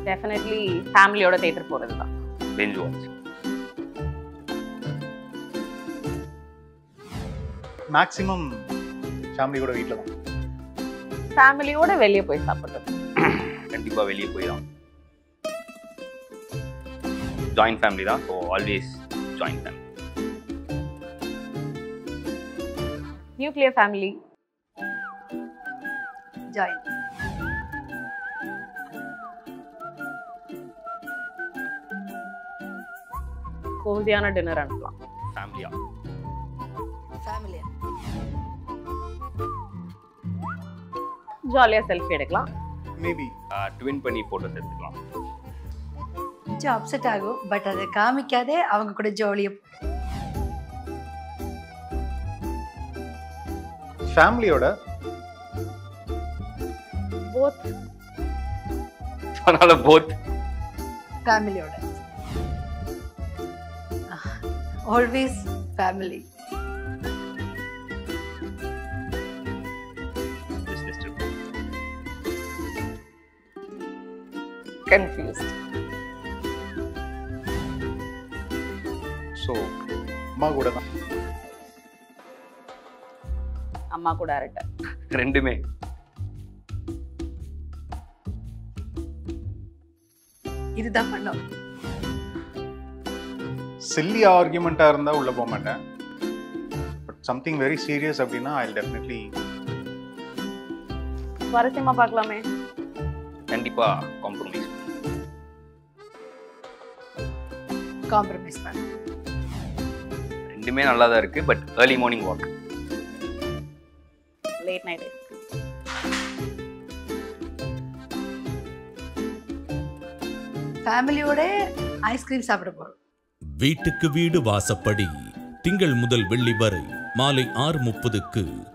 definitely ஃபேமிலியோட theatre போகிறது தான் பெஞ்ச் வாட்ச் மேக்ஸிமம் ஃபேமிலி கூட வீட்டில் தான் ஃபேமிலியோட வெளியே போய் சாப்பிட்றது கண்டிப்பாக வெளியே போய் தான் ஜாயின்ட் ஃபேமிலி தான் so always joint family nuclear family join கோசியான டின்னர் அனுப்பலாம் ஃபேமிலியா ஃபேமிலியா ஜாலியாக செல்ஃபி எடுக்கலாம் மேபி ட்வின் பண்ணி ஃபோட்டோஸ் எடுத்துக்கலாம் கொஞ்சம் அப்செட் ஆகும் பட் அதை காமிக்காதே அவங்க கூட ஜாலியாக ஃபேமிலியோட போத் அதனால போத் ஃபேமிலியோட always family business trip confused so அம்மா கூட தான் அம்மா கூட அரட்டை ரெண்டுமே இதுதான் பண்ணோம் சில்லி ஆர்குமெண்ட்டாக இருந்தால் உள்ளே போக மாட்டேன் பட் சம்திங் வெரி சீரியஸ் அப்படின்னா ஐ டெஃபினெட்லி சுவாரஸ்யமா பார்க்கலாமே கண்டிப்பாக காம்ப்ரமைஸ் காம்ப்ரமைஸ் பண்ண ரெண்டுமே நல்லா தான் இருக்குது but early morning walk late night ஃபேமிலியோட ஐஸ்கிரீம் சாப்பிட போகிறோம் வீட்டுக்கு வீடு வாசப்படி திங்கள் முதல் வெள்ளி வரை மாலை ஆறு முப்பதுக்கு